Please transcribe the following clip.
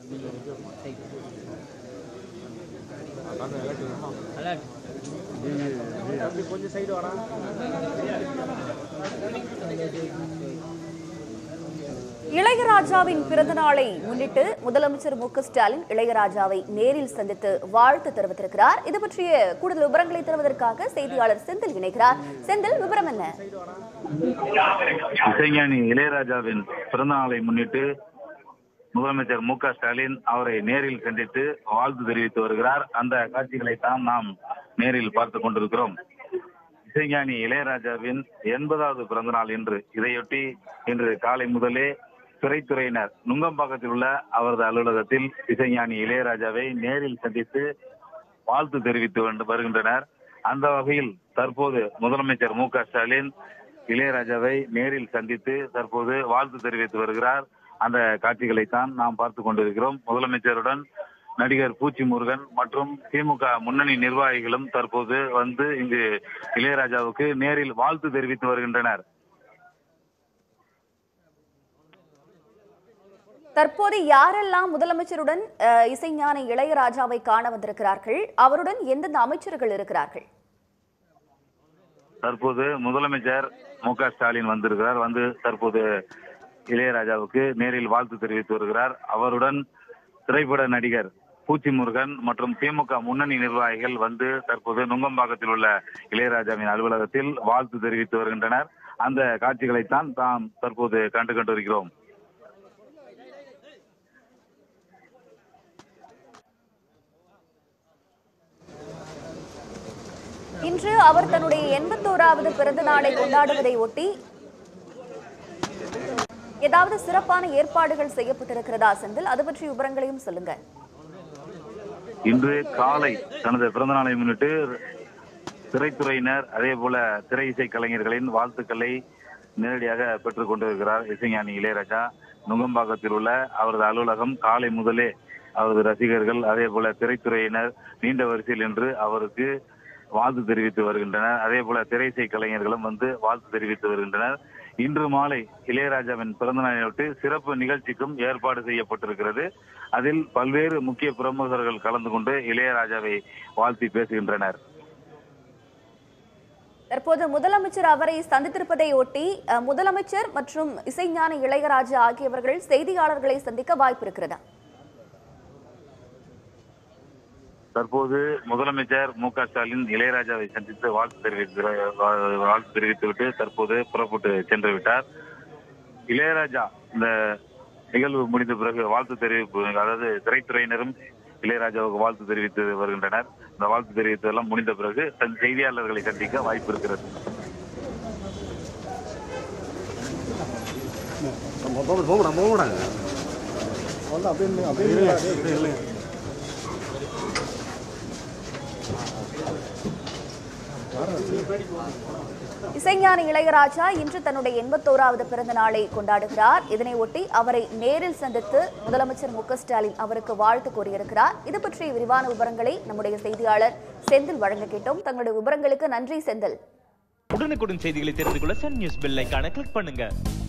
கொஞ்சம் சைடு வாடா இளையராஜாவின் பிறந்த நாளை முன்னிட்டு முதலமைச்சர் மு க ஸ்டாலின் இளையராஜாவை நேரில் சந்தித்து வாழ்த்து தெரிவித்திருக்கிறார் இது பற்றிய கூடுதல் விவரங்களை தருவதற்காக செய்தியாளர் செந்தில் இணைகிறார் செந்தில் விவரம் என்ன இசைஞானி இளையராஜாவின் பிறந்த நாளை முன்னிட்டு முதலமைச்சர் மு க ஸ்டாலின் அவரை நேரில் சந்தித்து வாழ்த்து தெரிவித்து வருகிறார் அந்த காட்சிகளை தான் நாம் நேரில் பார்த்துக் கொண்டிருக்கிறோம் இசைஞானி இளையராஜாவின் எண்பதாவது பிறந்த நாள் இன்று இதையொட்டி இன்று காலை முதலே திரைத்துறையினர் நுங்கம்பாக்கத்தில் உள்ள அவரது அலுவலகத்தில் இசைஞானி இளையராஜாவை நேரில் சந்தித்து வாழ்த்து தெரிவித்து வந்து- வருகின்றனர் அந்த வகையில் தற்போது முதலமைச்சர் மு க ஸ்டாலின் இளையராஜாவை நேரில் சந்தித்து தற்போது வாழ்த்து தெரிவித்து வருகிறார் அந்த காட்சிகளைத்தான் நாம் பார்த்து கொண்டிருக்கிறோம் முதலமைச்சருடன் நடிகர் பூச்சி முருகன் மற்றும் திமுக முன்னணி நிர்வாகிகளும் தற்போது வந்து இங்கு இளையராஜாவுக்கு நேரில் வாழ்த்து தெரிவித்து வருகின்றனர் தற்போது யாரெல்லாம் முதலமைச்சருடன் அஹ், இசைஞானி இளையராஜாவை காண வந்திருக்கிறார்கள் அவருடன் எந்தெந்த அமைச்சர்கள் இருக்கிறார்கள் தற்போது முதலமைச்சர் மு க ஸ்டாலின் வந்திருக்கிறார் வந்து தற்போது இளையராஜாவுக்கு நேரில் வாழ்த்து தெரிவித்து வருகிறார் அவருடன் திரைப்பட நடிகர் பூச்சி முருகன் மற்றும் திமுக முன்னணி நிர்வாகிகள் வந்து தற்போது நுங்கம்பாக்கத்தில் உள்ள இளையராஜாவின் அலுவலகத்தில் வாழ்த்து தெரிவித்து வருகின்றனர் அந்த காட்சிகளைத்தான் தாம் தற்போது கண்டு கொண்டிருக்கிறோம் இன்று அவர் தன்னுடைய எண்பத்தோராவது பிறந்த நாளை கொண்டாடுவதை ஒட்டி ஏதாவது சிறப்பான ஏற்பாடுகள் செய்யப்பட்டிருக்கிறதா செந்தில் அது பற்றிய விவரங்களையும் சொல்லுங்க இன்று காலை தனது பிறந்த நாளை முன்னிட்டு திரைத்துறையினர் அதே போல திரை இசை கலைஞர்களின் வாழ்த்துக்களை நேரடியாக பெற்றுக் கொண்டிருக்கிறார் இசைஞானி இளையராஜா நுங்கம்பாக்கத்தில் உள்ள அவரது அலுவலகம் காலை முதலே அவரது ரசிகர்கள் அதே போல திரைத்துறையினர் நீண்ட வரிசையில் நின்று அவருக்கு வாழ்த்து தெரிவித்து வருகின்றனர் அதே போல திரை இசை கலைஞர்களும் வந்து வாழ்த்து தெரிவித்து வருகின்றனர் இன்று மாலை இளையராஜாவின் பிறந்த நாளையொட்டி சிறப்பு நிகழ்ச்சிக்கும் ஏற்பாடு செய்யப்பட்டிருக்கிறது அதில் பல்வேறு முக்கிய பிரமுகர்கள் கலந்து கொண்டு இளையராஜாவை வாழ்த்தி பேசுகின்றனர் தற்போது முதலமைச்சர் அவரை சந்தித்திருப்பதை ஒட்டி அஹ், முதலமைச்சர் மற்றும் இசைஞானி இளையராஜா ஆகியவர்கள் செய்தியாளர்களை சந்திக்க வாய்ப்பு இருக்கிறதா தற்போது முதலமைச்சர் மு க ஸ்டாலின் இளையராஜாவை சந்தித்து வாழ்த்து தெரிவித்து வாழ்த்து தெரிவித்துவிட்டு தற்போது புறப்பட்டு சென்று விட்டார் இளையராஜா இந்த நிகழ்வு முடிந்த பிறகு வாழ்த்து தெரிவிப்பு அதாவது திரைத்துறையினரும் இளையராஜாவுக்கு வாழ்த்து தெரிவித்து வருகின்றனர் இந்த வாழ்த்து தெரிவித்ததெல்லாம் முடிந்த பிறகு தன் செய்தியாளர்களை சந்திக்க வாய்ப்பு இருக்கிறது போகடா போகடாங்க அவ்வளோ அப்படியே அப்படியே இல்லை இசைஞானி இளையராஜா இன்று தன்னுடைய எண்பத்தோராவது பிறந்த நாளை கொண்டாடுகிறார் இதனை ஒட்டி அவரை நேரில் சந்தித்து முதலமைச்சர் மு க ஸ்டாலின் அவருக்கு வாழ்த்து கூறியிருக்கிறார் இது பற்றிய விரிவான விவரங்களை நம்முடைய செய்தியாளர் செந்தில் வழங்க கேட்டோம் தங்களுடைய விவரங்களுக்கு நன்றி செந்தில் உடனுக்குடன் செய்திகளை தெரிந்து கொள்ள சன் நியூஸ் பெல் ஐகானை கிளிக் பண்ணுங்க